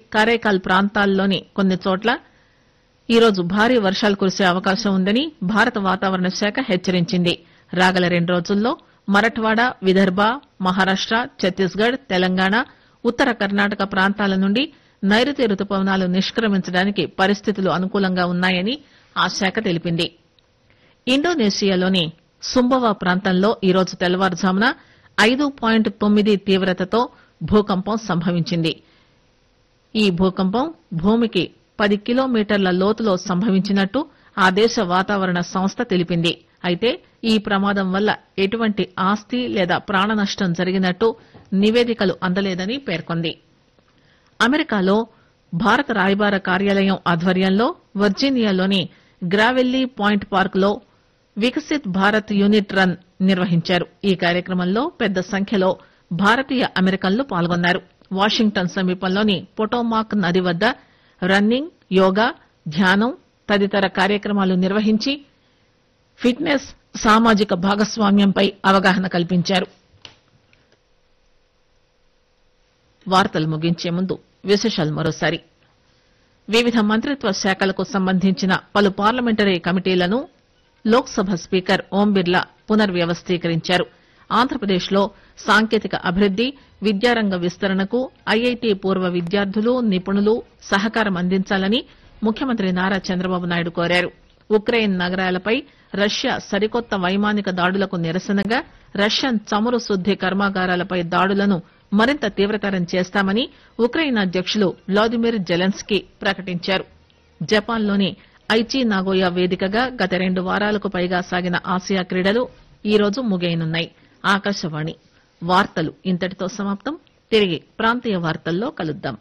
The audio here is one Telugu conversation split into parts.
కరైకాల్ ప్రాంతాల్లోని కొన్ని చోట్ల ఈరోజు భారీ వర్షాలు కురిసే అవకాశం ఉందని భారత వాతావరణ శాఖ హెచ్చరించింది రాగల రెండు రోజుల్లో మరఠ్వాడ విదర్భ మహారాష్ట ఛత్తీస్గఢ్ తెలంగాణ ఉత్తర కర్ణాటక ప్రాంతాల నుండి నైరుతి రుతుపవనాలు నిష్క్రమించడానికి పరిస్థితులు అనుకూలంగా ఉన్నాయని ఆ శాఖ తెలిపింది ఇండోనేషియాలోని సుంబవా ప్రాంతంలో ఈరోజు తెల్లవారుజామున ఐదు పాయింట్ తొమ్మిది తీవ్రతతో భూకంపం సంభవించింది ఈ భూకంపం భూమికి పది కిలోమీటర్ల లోతులో సంభవించినట్టు ఆ దేశ వాతావరణ సంస్థ తెలిపింది అయితే ఈ ప్రమాదం వల్ల ఎటువంటి ఆస్తి లేదా ప్రాణ నష్టం జరిగినట్టు నివేదికలు అందలేదని పేర్కొంది అమెరికాలో భారత రాయబార కార్యాలయం ఆధ్వర్యంలో వర్జీనియాలోని గ్రావెల్లీ పాయింట్ పార్క్ లో వికసిత్ భారత్ యూనిట్ రన్ నిర్వహించారు ఈ కార్యక్రమంలో పెద్ద సంఖ్యలో భారతీయ అమెరికన్లు పాల్గొన్నారు వాషింగ్టన్ సమీపంలోని పొటోమాక్ నది వద్ద రన్నింగ్ యోగా ధ్యానం తదితర కార్యక్రమాలు నిర్వహించి ఫిట్నెస్ సామాజిక భాగస్వామ్యంపై అవగాహన కల్పించారు వార్తలు ముగించే ముందు విశేషాలు మరోసారి వివిధ మంత్రిత్వ శాఖలకు సంబంధించిన పలు పార్లమెంటరీ కమిటీలను లోక్ సభ స్పీకర్ ఓం బిర్లా పునర్వ్యవస్థీకరించారు ఆంధ్రప్రదేశ్ లో సాంకేతిక అభివృద్ది విద్యారంగ విస్తరణకు ఐఐటి పూర్వ విద్యార్థులు నిపుణులు సహకారం అందించాలని ముఖ్యమంత్రి నారా చంద్రబాబు నాయుడు కోరారు ఉక్రెయిన్ నగరాలపై రష్యా సరికొత్త వైమానిక దాడులకు నిరసనగా రష్యన్ చమురు శుద్ది కర్మాగారాలపై దాడులను మరింత తీవ్రతరం చేస్తామని ఉక్రెయిన్ అధ్యకులు వ్లాదిమిర్ జెలెన్స్కీ ప్రకటించారు జపాన్లోని ఐచి నాగోయా వేదికగా గత రెండు వారాలకు పైగా సాగిన ఆసియా క్రీడలు ఈరోజు ముగియనున్నాయి ఆకాశవాణి వార్తలు ఇంతటితో సమాప్తం తిరిగి ప్రాంతీయ వార్తల్లో కలుద్దాం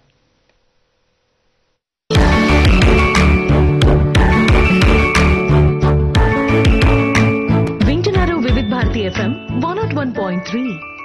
వింటున్నారు Vividh Bharati FM one nought one point three